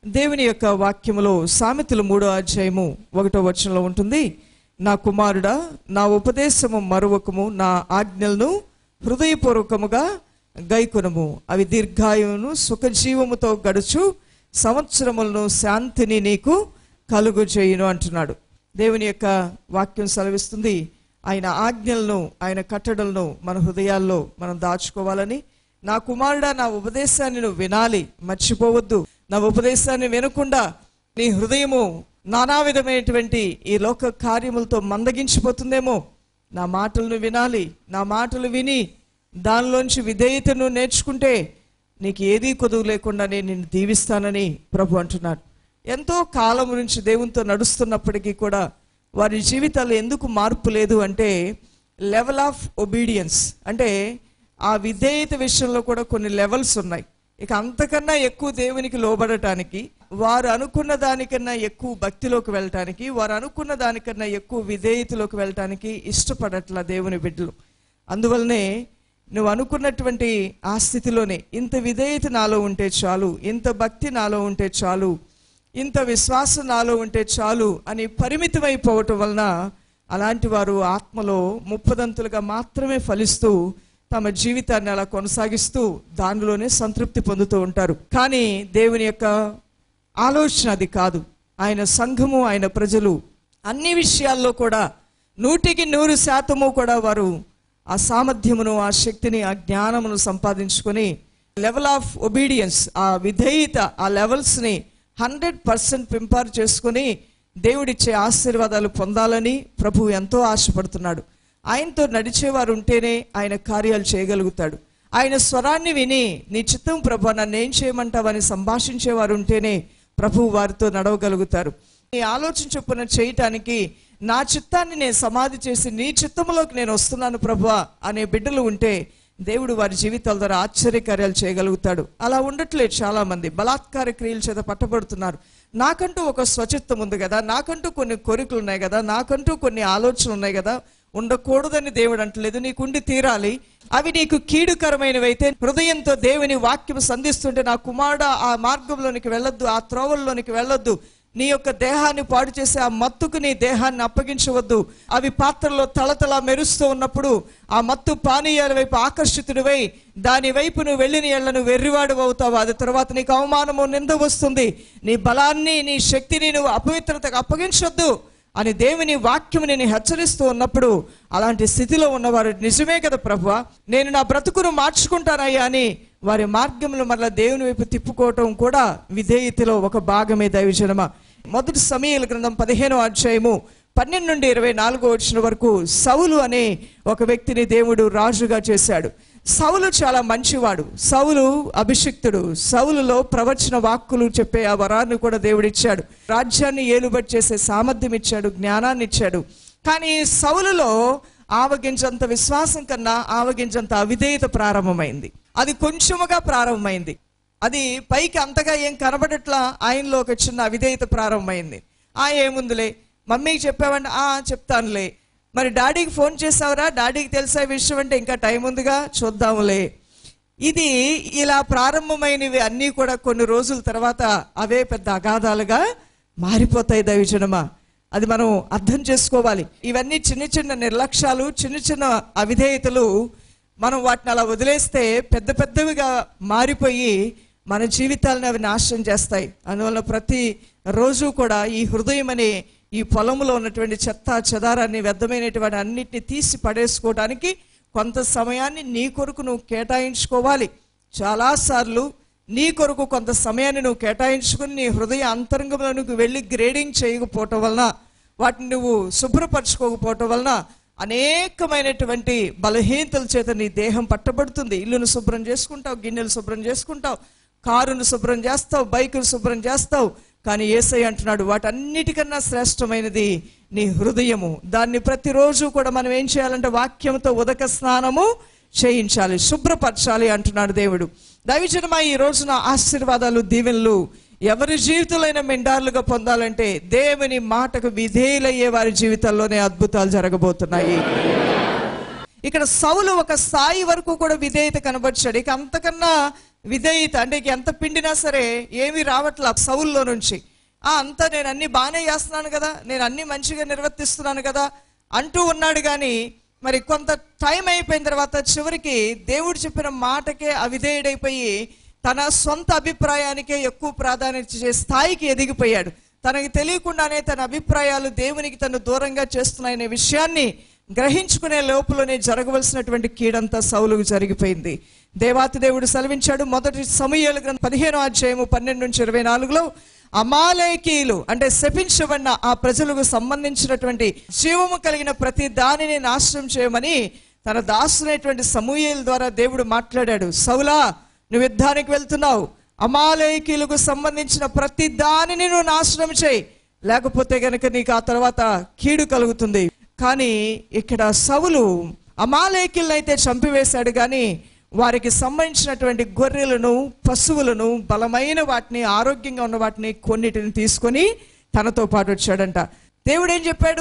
దేవుని యొక్క వాక్యములో సామెతలు మూడో అధ్యాయము ఒకటో వచనంలో ఉంటుంది నా కుమారుడా నా ఉపదేశము మరువకము నా ఆజ్ఞలను హృదయపూర్వకముగా గైకొనము అవి దీర్ఘాయువును సుఖజీవముతో గడుచు సంవత్సరములను శాంతిని నీకు కలుగు చేయును అంటున్నాడు దేవుని యొక్క వాక్యం సెలవిస్తుంది ఆయన ఆజ్ఞలను ఆయన కట్టడలను మన హృదయాల్లో మనం దాచుకోవాలని నా కుమారుడా నా ఉపదేశాన్ని నువ్వు వినాలి మర్చిపోవద్దు నా ఉపదేశాన్ని వినకుండా నీ హృదయము నానా విధమైనటువంటి ఈ లోక కార్యములతో మందగించిపోతుందేమో నా మాటలను వినాలి నా మాటలు విని దానిలోంచి విధేయతను నేర్చుకుంటే నీకు ఏదీ కొదువు లేకుండా నేను నిన్ను దీవిస్తానని ప్రభు అంటున్నాడు ఎంతో కాలం నుంచి దేవునితో నడుస్తున్నప్పటికీ కూడా వారి జీవితాల్లో ఎందుకు మార్పు లేదు అంటే లెవెల్ ఆఫ్ ఒబీడియన్స్ అంటే ఆ విధేయత విషయంలో కూడా కొన్ని లెవెల్స్ ఉన్నాయి ఇక అంతకన్నా ఎక్కువ దేవునికి లోబడటానికి వారు అనుకున్న దానికన్నా ఎక్కువ భక్తిలోకి వెళ్ళటానికి వారు అనుకున్న దానికన్నా ఎక్కువ విధేయతలోకి వెళ్ళటానికి ఇష్టపడట్ల దేవుని బిడ్డలు అందువల్లనే నువ్వు అనుకున్నటువంటి ఆ స్థితిలోనే ఇంత విధేయత నాలో ఉంటే చాలు ఇంత భక్తి నాలో ఉంటే చాలు ఇంత విశ్వాసం నాలో ఉంటే చాలు అని పరిమితమైపోవటం వలన అలాంటి వారు ఆత్మలో ముప్పదంతులుగా మాత్రమే ఫలిస్తూ తమ జీవితాన్ని అలా కొనసాగిస్తూ దానిలోనే సంతృప్తి పొందుతూ ఉంటారు కానీ దేవుని యొక్క ఆలోచన అది కాదు ఆయన సంఘము ఆయన ప్రజలు అన్ని విషయాల్లో కూడా నూటికి నూరు శాతము కూడా వారు ఆ సామర్థ్యమును ఆ శక్తిని ఆ జ్ఞానమును సంపాదించుకొని లెవెల్ ఆఫ్ ఒబీడియన్స్ ఆ విధేయత ఆ లెవెల్స్ని హండ్రెడ్ పర్సెంట్ పింపారు చేసుకొని దేవుడిచ్చే ఆశీర్వాదాలు పొందాలని ప్రభు ఎంతో ఆశపడుతున్నాడు ఆయనతో నడిచేవారు ఉంటేనే ఆయన కార్యాలు చేయగలుగుతాడు ఆయన స్వరాన్ని విని నీ చిత్తం ప్రభు నన్ను ఏం చేయమంటావని సంభాషించేవారు ఉంటేనే ప్రభు వారితో నడవగలుగుతారు నీ ఆలోచన చొప్పున చేయటానికి నా చిత్తాన్ని నేను సమాధి చేసి నీ చిత్తములోకి నేను వస్తున్నాను ప్రభు అనే బిడ్డలు ఉంటే దేవుడు వారి జీవితాల ద్వారా ఆశ్చర్యకార్యాలు చేయగలుగుతాడు అలా ఉండట్లేదు చాలా మంది బలాత్కార క్రియల చేత పట్టబడుతున్నారు నాకంటూ ఒక స్వచిత్తం ఉంది కదా నాకంటూ కొన్ని కోరికలు ఉన్నాయి కదా నాకంటూ కొన్ని ఆలోచనలు ఉన్నాయి కదా ఉండకూడదని దేవుడు అంటలేదు నీకుండి తీరాలి అవి నీకు కీడుకరమైనవైతే హృదయంతో దేవుని వాక్యం సంధిస్తుంటే నా కుమారుడు ఆ మార్గంలోనికి వెళ్ళొద్దు ఆ త్రోవల్లోనికి వెళ్ళొద్దు నీ యొక్క దేహాన్ని పాడు చేసే ఆ మత్తుకు నీ దేహాన్ని అప్పగించవద్దు అవి పాత్రలో తలతల మెరుస్తూ ఉన్నప్పుడు ఆ మత్తు పానీయాల వైపు ఆకర్షితుడివై దాని వైపు నువ్వు వెళ్ళిన ఎళ్లను వెర్రివాడు అవుతావు అది తర్వాత నీకు అవమానము నింద వస్తుంది నీ బలాన్ని నీ శక్తిని నువ్వు అపవిత్రతకు అప్పగించొద్దు అని దేవుని వాక్యం నేను హెచ్చరిస్తూ ఉన్నప్పుడు అలాంటి స్థితిలో ఉన్నవారు నిజమే కదా ప్రభు నేను నా బ్రతుకును మార్చుకుంటానయ్యా అని వారి మార్గంలో మరలా దేవుని వైపు తిప్పుకోవటం కూడా విధేయతలో ఒక భాగమే దైవజనమ మొదటి సమయాల గ్రంథం పదిహేనో అధ్యాయము పన్నెండు నుండి ఇరవై నాలుగో వచ్చిన వరకు సౌలు అనే ఒక వ్యక్తిని దేవుడు రాజుగా చేశాడు సౌలు చాలా మంచివాడు సౌలు అభిషిక్తుడు సౌలులో ప్రవచన వాక్కులు చెప్పే ఆ వరాన్ని కూడా దేవుడు ఇచ్చాడు రాజ్యాన్ని ఏలుబడి చేసే సామర్థ్యం ఇచ్చాడు జ్ఞానాన్ని ఇచ్చాడు కానీ సౌలులో ఆవగించంత విశ్వాసం కన్నా ఆవగించంత అవిధేయత ప్రారంభమైంది అది కొంచెముగా ప్రారంభమైంది అది పైకి అంతగా ఏం కనబడట్లా ఆయనలో ఒక చిన్న అవిధేయత ప్రారంభమైంది ఆ ఏముందిలే మమ్మీకి చెప్పావంటే ఆ చెప్తానులే మరి డాడీకి ఫోన్ చేసావురా డాడీకి తెలిసే విషయం అంటే ఇంకా టైం ఉందిగా చూద్దాములే ఇది ఇలా ప్రారంభమైనవి అన్నీ కూడా కొన్ని రోజుల తర్వాత అవే పెద్ద అగాధాలుగా మారిపోతాయి దైవజనమా అది మనం అర్థం చేసుకోవాలి ఇవన్నీ చిన్న చిన్న నిర్లక్ష్యాలు చిన్న చిన్న అవిధేయతలు మనం వాటిని అలా వదిలేస్తే పెద్ద పెద్దవిగా మారిపోయి మన జీవితాలను అవి నాశనం చేస్తాయి అందువల్ల ప్రతి రోజు కూడా ఈ హృదయం అనే ఈ పొలంలో ఉన్నటువంటి చెత్త చెదారాన్ని వ్యర్థమైనటువంటి అన్నిటిని తీసి పడేసుకోవడానికి కొంత సమయాన్ని నీ కొరకు నువ్వు కేటాయించుకోవాలి చాలాసార్లు నీ కొరకు కొంత సమయాన్ని నువ్వు కేటాయించుకుని నీ హృదయ అంతరంగంలో నువ్వు వెళ్ళి గ్రేడింగ్ చేయకపోవటం వలన వాటిని నువ్వు శుభ్రపరచుకోకపోవటం వలన అనేకమైనటువంటి బలహీనతల చేత నీ దేహం పట్టబడుతుంది ఇల్లును శుభ్రం చేసుకుంటావు గిన్నెలు శుభ్రం చేసుకుంటావు కారును శుభ్రం చేస్తావు బైకును శుభ్రం చేస్తావు కానీ ఏసై అంటున్నాడు వాటన్నిటికన్నా శ్రేష్టమైనది నీ హృదయము దాన్ని ప్రతిరోజు కూడా మనం ఏం చేయాలంటే వాక్యంతో ఉదక స్నానము చేయించాలి శుభ్రపరచాలి అంటున్నాడు దేవుడు దైవజనమా ఈ రోజున ఆశీర్వాదాలు దీవెనలు ఎవరి జీవితంలో మెండార్లుగా పొందాలంటే దేవుని మాటకు విధేయులయ్యే వారి జీవితాల్లోనే అద్భుతాలు జరగబోతున్నాయి ఇక్కడ సౌలు ఒక స్థాయి వరకు కూడా విధేయత కనబరిచాడు ఇక అంతకన్నా విధేయత అంటే ఇక ఎంత పిండినా సరే ఏమీ రావట్లా సౌల్లో నుంచి ఆ అంతా నేను అన్ని బాగానే చేస్తున్నాను కదా నేను అన్ని మంచిగా నిర్వర్తిస్తున్నాను కదా అంటూ ఉన్నాడు కానీ మరి కొంత టైం అయిపోయిన తర్వాత చివరికి దేవుడు చెప్పిన మాటకే అవిధేయుడైపోయి తన సొంత అభిప్రాయానికే ఎక్కువ ప్రాధాన్యత ఇచ్చే స్థాయికి ఎదిగిపోయాడు తనకి తెలియకుండానే తన అభిప్రాయాలు దేవునికి తను దూరంగా చేస్తున్నాయనే విషయాన్ని గ్రహించుకునే లోపలనే జరగవలసినటువంటి కీడంతా సౌలుకు జరిగిపోయింది దేవాతి దేవుడు సెలవించాడు మొదటి సమయాలు గ్రంథం పదిహేనో అధ్యాయము పన్నెండు నుంచి ఇరవై నాలుగులో అమాలేకీయులు అంటే శపించబడిన ఆ ప్రజలకు సంబంధించినటువంటి జీవము కలిగిన ప్రతి దానిని నాశనం చేయమని తన దాసునైనటువంటి సమూహల ద్వారా దేవుడు మాట్లాడాడు సౌలా నువ్వు యుద్ధానికి వెళ్తున్నావు అమాలేకీలకు సంబంధించిన ప్రతి దానిని నువ్వు నాశనం చేయి లేకపోతే గనుక నీకు ఆ తర్వాత కీడు కలుగుతుంది కానీ ఇక్కడ సవులు అమాలేకీలను అయితే చంపివేశాడు కానీ వారికి సంబంధించినటువంటి గొర్రెలను పశువులను బలమైన వాటిని ఆరోగ్యంగా ఉన్న వాటిని కొన్నిటిని తీసుకొని తనతో పాటు వచ్చాడంట దేవుడు ఏం చెప్పాడు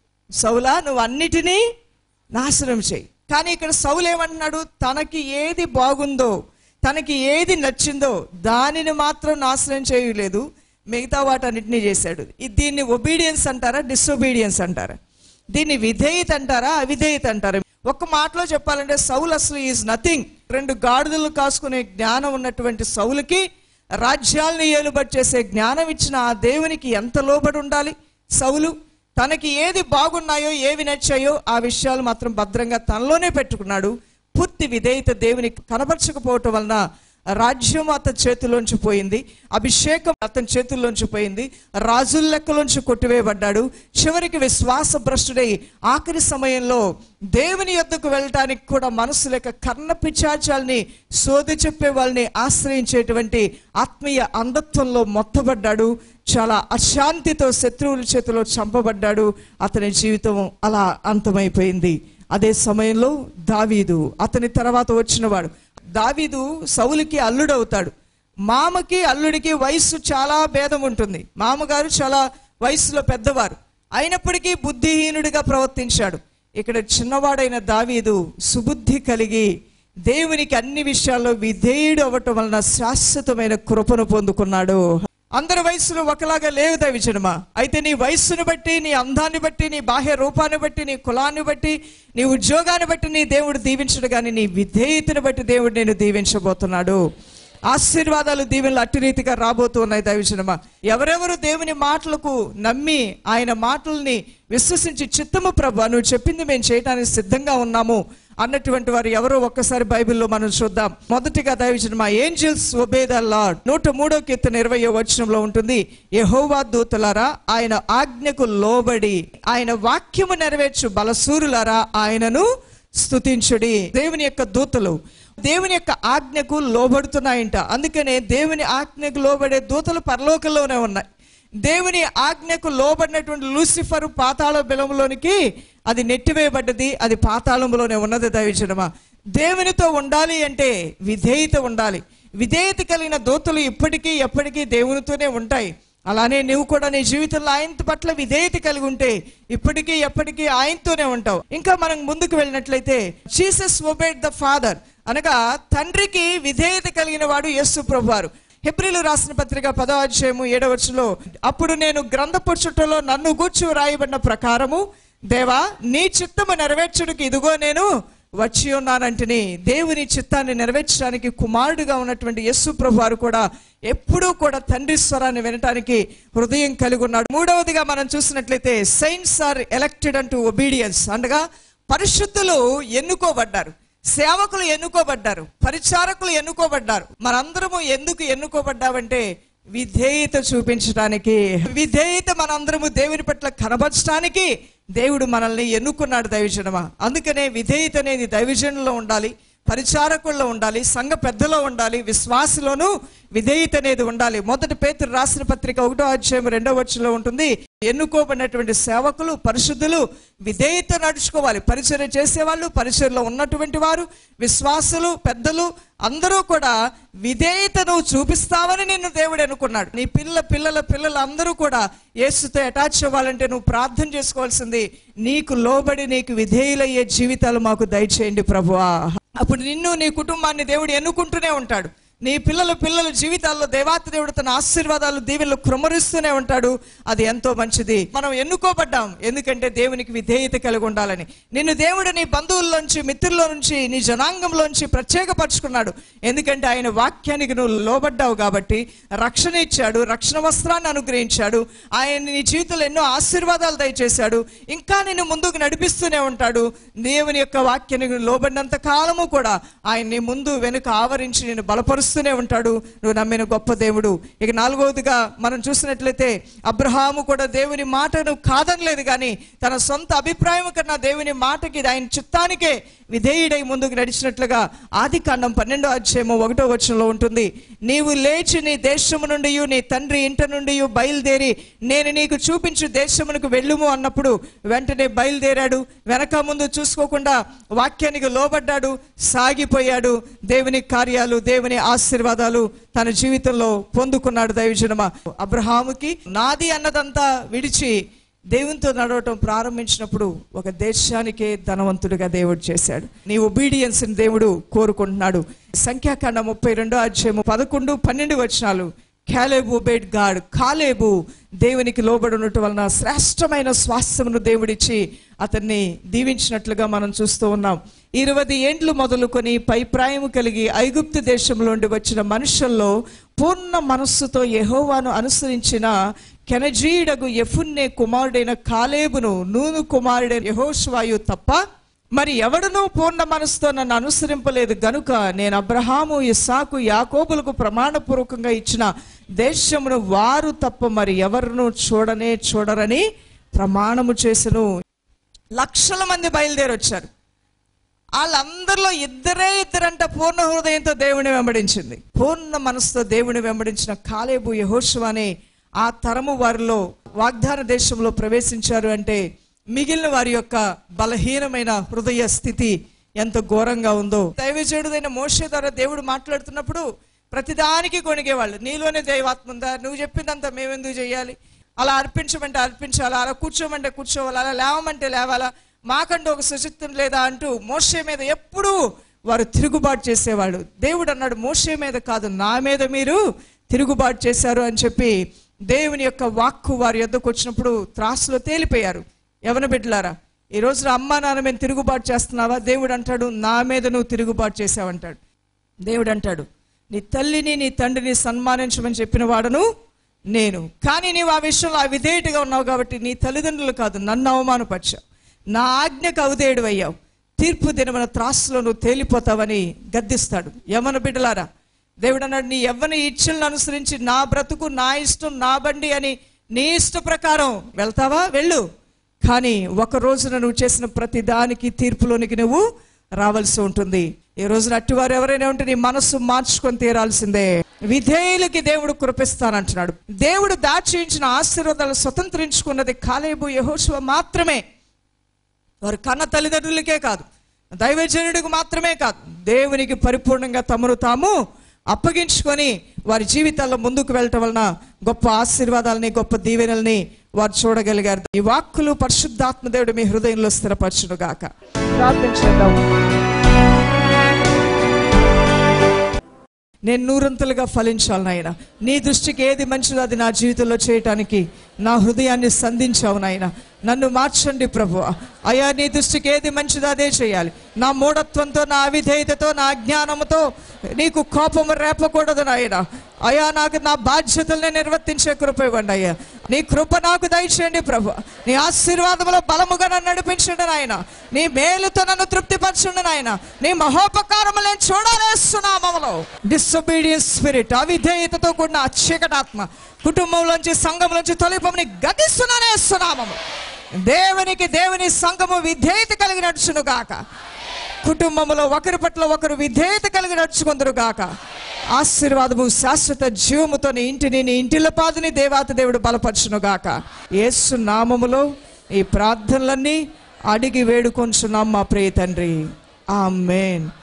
సౌలా నువ్వు అన్నిటినీ నాశనం చేయి కానీ ఇక్కడ సౌలు ఏమంటున్నాడు తనకి ఏది బాగుందో తనకి ఏది నచ్చిందో దానిని మాత్రం నాశనం చేయలేదు మిగతా వాటన్నిటినీ చేశాడు ఇది దీన్ని ఒబీడియన్స్ అంటారా డిసొబీడియన్స్ అంటారా దీన్ని విధేయత అంటారా అవిధేయత అంటారా ఒక్క మాటలో చెప్పాలంటే సౌలు అసలు ఈజ్ నథింగ్ రెండు గాడిదలు కాసుకునే జ్ఞానం ఉన్నటువంటి సౌలుకి రాజ్యాలను ఏలుబడి చేసే జ్ఞానం ఇచ్చిన ఆ దేవునికి ఎంత లోబడి ఉండాలి సౌలు తనకి ఏది బాగున్నాయో ఏవి నచ్చాయో ఆ విషయాలు మాత్రం భద్రంగా తనలోనే పెట్టుకున్నాడు పూర్తి విధేయత దేవునికి కనబరచకపోవటం వలన రాజ్యం అతని చేతిలోంచి పోయింది అభిషేకం అతని చేతుల్లోంచి పోయింది రాజుల లెక్కలోంచి కొట్టివేయబడ్డాడు చివరికి విశ్వాస భ్రష్టుడై ఆఖరి సమయంలో దేవుని యొద్దకు వెళ్ళటానికి కూడా మనసు లేక కర్ణ పిచాచాల్ని సోది చెప్పే వాళ్ళని ఆశ్రయించేటువంటి ఆత్మీయ అంధత్వంలో మొత్తబడ్డాడు చాలా అశాంతితో శత్రువుల చేతిలో చంపబడ్డాడు అతని జీవితం అలా అంతమైపోయింది అదే సమయంలో దావీదు అతని తర్వాత వచ్చినవాడు దావీదు సౌలుకి అల్లుడవుతాడు మామకి అల్లుడికి వయస్సు చాలా భేదం ఉంటుంది మామగారు చాలా వయసులో పెద్దవారు అయినప్పటికీ బుద్ధిహీనుడిగా ప్రవర్తించాడు ఇక్కడ చిన్నవాడైన దావీదు సుబుద్ధి కలిగి దేవునికి అన్ని విషయాల్లో విధేయుడు అవ్వటం వలన శాశ్వతమైన కృపను పొందుకున్నాడు అందరి వయసులు ఒకలాగా లేవు దైవజనమా అయితే నీ వయస్సును బట్టి నీ అందాన్ని బట్టి నీ బాహ్య రూపాన్ని బట్టి నీ కులాన్ని బట్టి నీ ఉద్యోగాన్ని బట్టి నీ దేవుడు దీవించడు కానీ నీ విధేయతను బట్టి దేవుడు నేను దీవించబోతున్నాడు ఆశీర్వాదాలు దీవెనలు అట్టి రీతిగా రాబోతూ ఉన్నాయి దైవజనమా ఎవరెవరు దేవుని మాటలకు నమ్మి ఆయన మాటల్ని విశ్వసించి చిత్తము ప్రభు నువ్వు చెప్పింది మేము చేయడానికి సిద్ధంగా ఉన్నాము అన్నటువంటి వారు ఎవరో ఒక్కసారి బైబిల్లో మనం చూద్దాం మొదటిగా దైవజనమా ఏంజల్స్ ఒబే ద లార్డ్ నూట మూడో కీర్తన ఇరవై వచనంలో ఉంటుంది యెహోవా దూతలారా ఆయన ఆజ్ఞకు లోబడి ఆయన వాక్యము నెరవేర్చు బలసూరులారా ఆయనను స్తుతించుడి దేవుని యొక్క దూతలు దేవుని యొక్క ఆజ్ఞకు లోబడుతున్నాయంట అందుకనే దేవుని ఆజ్ఞకు లోబడే దూతలు పరలోకంలోనే ఉన్నాయి దేవుని ఆజ్ఞకు లోబడినటువంటి లూసిఫర్ పాతాళ బిలంలోనికి అది నెట్టివేయబడ్డది అది పాతాళంలోనే ఉన్నది దైవజనమా దేవునితో ఉండాలి అంటే విధేయత ఉండాలి విధేయత కలిగిన దూతలు ఇప్పటికీ ఎప్పటికీ దేవునితోనే ఉంటాయి అలానే నువ్వు కూడా నీ జీవితంలో ఆయన పట్ల విధేయత కలిగి ఉంటే ఇప్పటికీ ఎప్పటికీ ఆయనతోనే ఉంటావు ఇంకా మనం ముందుకు వెళ్ళినట్లయితే జీసస్ ఒబేడ్ ద ఫాదర్ అనగా తండ్రికి విధేయత కలిగిన వాడు యేసు ప్రభువారు హెబ్రిలు రాసిన పత్రిక పదో అధ్యాయము ఏడవచ్చులో అప్పుడు నేను గ్రంథపు చుట్టలో నన్ను గూర్చి రాయబడిన ప్రకారము దేవా నీ చిత్తము నెరవేర్చుడికి ఇదిగో నేను వచ్చి ఉన్నానంటిని దేవుని చిత్తాన్ని నెరవేర్చడానికి కుమారుడిగా ఉన్నటువంటి యస్సు ప్రభు వారు కూడా ఎప్పుడూ కూడా తండ్రి స్వరాన్ని వినటానికి హృదయం కలిగి ఉన్నాడు మూడవదిగా మనం చూసినట్లయితే సైన్స్ ఆర్ ఎలక్టెడ్ అంటూ ఒబీడియన్స్ అనగా పరిశుద్ధులు ఎన్నుకోబడ్డారు సేవకులు ఎన్నుకోబడ్డారు పరిచారకులు ఎన్నుకోబడ్డారు మనందరము ఎందుకు ఎన్నుకోబడ్డామంటే విధేయత చూపించడానికి విధేయత మనందరము దేవుని పట్ల కనబరచడానికి దేవుడు మనల్ని ఎన్నుకున్నాడు దైవజనమా అందుకనే విధేయత అనేది దైవజనులో ఉండాలి పరిచారకుల్లో ఉండాలి సంఘ పెద్దలో ఉండాలి విశ్వాసలోను విధేయత అనేది ఉండాలి మొదటి పేతురు రాసిన పత్రిక ఒకటో అధ్యాయం రెండో వచ్చంలో ఉంటుంది ఎన్నుకోబడినటువంటి సేవకులు పరిశుద్ధులు విధేయత నడుచుకోవాలి పరిచర్య చేసేవాళ్ళు పరిచర్లో ఉన్నటువంటి వారు విశ్వాసులు పెద్దలు అందరూ కూడా విధేయతను చూపిస్తావని నిన్ను దేవుడు అనుకున్నాడు నీ పిల్ల పిల్లల పిల్లలు అందరూ కూడా యేసుతో అటాచ్ అవ్వాలంటే నువ్వు ప్రార్థన చేసుకోవాల్సింది నీకు లోబడి నీకు విధేయులయ్యే జీవితాలు మాకు దయచేయండి ప్రభువా అప్పుడు నిన్ను నీ కుటుంబాన్ని దేవుడు ఎన్నుకుంటూనే ఉంటాడు నీ పిల్లల పిల్లల జీవితాల్లో దేవాతి దేవుడు తన ఆశీర్వాదాలు దీవెనలు కృమరిస్తూనే ఉంటాడు అది ఎంతో మంచిది మనం ఎన్నుకోబడ్డాం ఎందుకంటే దేవునికి విధేయత కలిగి ఉండాలని నిన్ను దేవుడు నీ బంధువుల్లోంచి మిత్రుల్లో నుంచి నీ జనాంగంలోంచి ప్రత్యేకపరుచుకున్నాడు ఎందుకంటే ఆయన వాక్యానికి నువ్వు లోబడ్డావు కాబట్టి రక్షణ ఇచ్చాడు రక్షణ వస్త్రాన్ని అనుగ్రహించాడు ఆయన నీ జీవితంలో ఎన్నో ఆశీర్వాదాలు దయచేశాడు ఇంకా నిన్ను ముందుకు నడిపిస్తూనే ఉంటాడు దేవుని యొక్క వాక్యానికి లోబడినంత కాలము కూడా ఆయన నీ ముందు వెనుక ఆవరించి నేను బలపరుస్తూనే ఉంటాడు నువ్వు నమ్మిన గొప్ప దేవుడు ఇక నాలుగవదిగా మనం చూసినట్లయితే అబ్రహాము కూడా దేవుని మాటను కాదనలేదు కానీ తన సొంత అభిప్రాయం కన్నా దేవుని మాటకి ఆయన చిత్తానికే విధేయుడై ముందుకు నడిచినట్లుగా ఆది కాండం పన్నెండో అధ్యాయము ఒకటో వచనంలో ఉంటుంది నీవు లేచి నీ దేశము నుండి నీ తండ్రి ఇంట నుండి బయలుదేరి నేను నీకు చూపించు దేశమునకు వెళ్ళుము అన్నప్పుడు వెంటనే బయలుదేరాడు వెనక ముందు చూసుకోకుండా వాక్యానికి లోబడ్డాడు సాగిపోయాడు దేవుని కార్యాలు దేవుని ఆశీర్వాదాలు తన జీవితంలో పొందుకున్నాడు దైవజనమ అబ్రహాముకి నాది అన్నదంతా విడిచి దేవునితో నడవటం ప్రారంభించినప్పుడు ఒక దేశానికే ధనవంతుడిగా దేవుడు చేశాడు నీ ఒబీడియన్స్ దేవుడు కోరుకుంటున్నాడు సంఖ్యాకాండ ముప్పై రెండో అధ్యాయము పదకొండు పన్నెండు వచనాలు క్యాలేబు బేడ్ గాడ్ కాలేబు దేవునికి లోబడి ఉండటం వలన శ్రేష్టమైన స్వాస్థ్యమును దేవుడిచ్చి అతన్ని దీవించినట్లుగా మనం చూస్తూ ఉన్నాం ఇరవై ఏండ్లు మొదలుకొని పైప్రాయము కలిగి ఐగుప్తు దేశంలో నుండి వచ్చిన మనుషుల్లో పూర్ణ మనస్సుతో యెహోవాను అనుసరించిన కెనజీయుడగు ఎఫున్నే కుమారుడైన కాలేబును నూను కుమారుడైన యహోష్వాయు తప్ప మరి ఎవడునూ పూర్ణ మనసుతో నన్ను అనుసరింపలేదు గనుక నేను అబ్రహాము ఇస్సాకు యాకోబులకు ప్రమాణపూర్వకంగా ఇచ్చిన దేశమును వారు తప్ప మరి ఎవరునూ చూడనే చూడరని ప్రమాణము చేసెను లక్షల మంది బయలుదేరి వచ్చారు వాళ్ళందరిలో ఇద్దరే ఇద్దరంట పూర్ణ హృదయంతో దేవుని వెంబడించింది పూర్ణ మనసుతో దేవుని వెంబడించిన కాలేబు యహోషువ అనే ఆ తరము వారిలో వాగ్దాన దేశంలో ప్రవేశించారు అంటే మిగిలిన వారి యొక్క బలహీనమైన హృదయ స్థితి ఎంత ఘోరంగా ఉందో దైవజనుడైన మోషే ద్వారా దేవుడు మాట్లాడుతున్నప్పుడు ప్రతిదానికి కొనిగేవాళ్ళు నీలోనే దైవాత్మ ఉందా నువ్వు చెప్పిందంతా మేమెందుకు చేయాలి అలా అర్పించమంటే అర్పించాలా అలా కూర్చోమంటే కూర్చోవాలా అలా లేవమంటే లేవాలా మాకంటూ ఒక సుచిత్వం లేదా అంటూ మోషే మీద ఎప్పుడూ వారు తిరుగుబాటు చేసేవాళ్ళు దేవుడు అన్నాడు మోషే మీద కాదు నా మీద మీరు తిరుగుబాటు చేశారు అని చెప్పి దేవుని యొక్క వాక్కు వారి యొద్దకు వచ్చినప్పుడు త్రాసులో తేలిపోయారు ఎవరి బిడ్డలారా ఈ రోజున అమ్మా నాన్న మేము తిరుగుబాటు చేస్తున్నావా దేవుడు అంటాడు నా మీద నువ్వు తిరుగుబాటు చేసావంటాడు దేవుడు అంటాడు నీ తల్లిని నీ తండ్రిని సన్మానించమని చెప్పిన వాడను నేను కానీ నీవు ఆ విషయంలో అవిధేయుడిగా ఉన్నావు కాబట్టి నీ తల్లిదండ్రులు కాదు నన్ను అవమానపరిచావు నా ఆజ్ఞకు అవధేయుడు అయ్యావు తీర్పు దినమున త్రాసులో నువ్వు తేలిపోతావని గద్దిస్తాడు యమన బిడ్డలారా దేవుడు అన్నాడు నీ ఎవ్వని ఇచ్చలను అనుసరించి నా బ్రతుకు నా ఇష్టం నా బండి అని నీ ఇష్ట ప్రకారం వెళ్తావా వెళ్ళు కానీ ఒక రోజున నువ్వు చేసిన ప్రతి దానికి తీర్పులోనికి నువ్వు రావాల్సి ఉంటుంది ఈ రోజున అట్టివారు ఎవరైనా ఉంటే నీ మనస్సు మార్చుకొని తీరాల్సిందే విధేయులకి దేవుడు కృపిస్తానంటున్నాడు దేవుడు దాచించిన ఆశీర్వాదాలు స్వతంత్రించుకున్నది కాలేబు యహోశివ మాత్రమే వారు కన్న తల్లిదండ్రులకే కాదు దైవజనుడికి మాత్రమే కాదు దేవునికి పరిపూర్ణంగా తమను తాము అప్పగించుకొని వారి జీవితాల్లో ముందుకు వెళ్ళటం వలన గొప్ప ఆశీర్వాదాలని గొప్ప దీవెనల్ని వారు చూడగలిగారు ఈ వాక్కులు పరిశుద్ధాత్మ దేవుడు మీ హృదయంలో స్థిరపరచును గాక ప్రార్థన చేద్దాం నేను నూరంతలుగా ఫలించాలి నాయన నీ దృష్టికి ఏది మంచిదో అది నా జీవితంలో చేయటానికి నా హృదయాన్ని సంధించావు నాయన నన్ను మార్చండి ప్రభు అయ్యా నీ దృష్టికి ఏది మంచిదో అదే చేయాలి నా మూఢత్వంతో నా అవిధేయతతో నా అజ్ఞానంతో నీకు కోపం రేపకూడదు నాయన అయ్యా నాకు నా బాధ్యతల్ని నిర్వర్తించే కృప ఇవ్వండి అయ్యా నీ కృప నాకు దయచేయండి ప్రభు నీ ఆశీర్వాదంలో బలముగా నన్ను నడిపించండి నాయన నీ మేలుతో నన్ను తృప్తిపరచండి నాయన నీ మహోపకారములను చూడాలేస్తున్నామలో డిసొబీడియన్స్ స్పిరిట్ అవిధేయతతో కూడిన అచ్చకటాత్మ కుటుంబంలోంచి సంఘంలోంచి తొలిపమని గతిస్తున్నానే సునామము దేవునికి దేవుని సంఘము విధేయత కలిగి నడుచును గాక కుటుంబంలో ఒకరి పట్ల ఒకరు విధేయత కలిగి నడుచుకుందరు గాక ఆశీర్వాదము శాశ్వత జీవముతో నీ ఇంటిని నీ ఇంటిలో పాదుని దేవాతి దేవుడు బలపరచును గాక యేసు నామములో ఈ ప్రార్థనలన్నీ అడిగి వేడుకొంచున్నాం మా ప్రియ తండ్రి ఆమెన్